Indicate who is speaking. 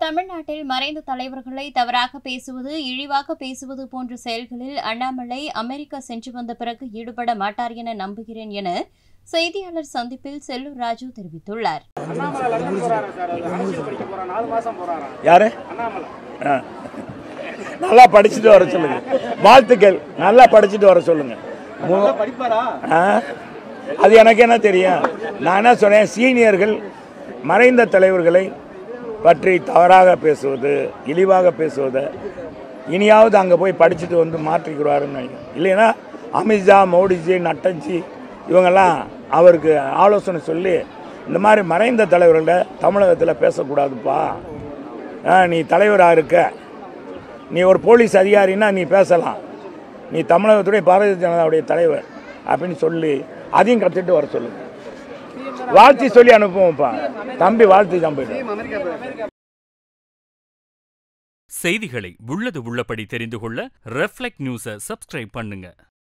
Speaker 1: தமிழ்நாட்டில் மறைந்த தலைவர்களை தவறாக பேசுவது இழிவாக பேசுவது போன்ற செயல்களில் அண்ணாமலை அமெரிக்கா சென்று வந்த பிறகு ஈடுபட மாட்டார் என நம்புகிறேன் என செய்தியாளர் சந்திப்பில் செல்லூர் ராஜு தெரிவித்துள்ளார்
Speaker 2: அண்ணாமலை லண்டன் போறாரா சார் அது அரசியல் படிக்க போறா நாலு மாசம் போறாரா
Speaker 3: யாரு
Speaker 2: அண்ணாமலை
Speaker 3: ஆ. நல்லா படிச்சுட்டு வர சொல்லுங்க வாழ்த்துக்கள் நல்லா படிச்சுட்டு வர சொல்லுங்க மு-
Speaker 2: படிப்பாரா
Speaker 3: ஆ? அது எனக்கு என்ன தெரியும் நான் என்ன சொன்னேன் சீனியர்கள் மறைந்த தலைவர்களை பற்றி தவறாக பேசுவது இழிவாக பேசுவதை இனியாவது அங்கே போய் படிச்சுட்டு வந்து மாற்றிக்கிறாருன்னு நினைக்கிறேன் இல்லைன்னா அமித்ஷா மோடிஜி நட்டஞ்சி இவங்கெல்லாம் அவருக்கு ஆலோசனை சொல்லி இந்த மாதிரி மறைந்த தலைவர்களை தமிழகத்தில் பேசக்கூடாதுப்பா ஆ, நீ தலைவராக இருக்க நீ ஒரு போலீஸ் அதிகாரின்னா நீ பேசலாம் நீ தமிழகத்துடைய பாரதிய ஜனதாவுடைய தலைவர் அப்படின்னு சொல்லி அதையும் கற்றுட்டு வர சொல்லுங்க வாழ்த்தி சொல்லி அனுப்புவோம்ப்பா தம்பி வாழ்த்தி தான் போயிட்டு
Speaker 4: செய்திகளை உள்ளது உள்ளபடி தெரிந்து கொள்ள ரெஃப்ளெக்ட் நியூஸை சப்ஸ்கிரைப் பண்ணுங்க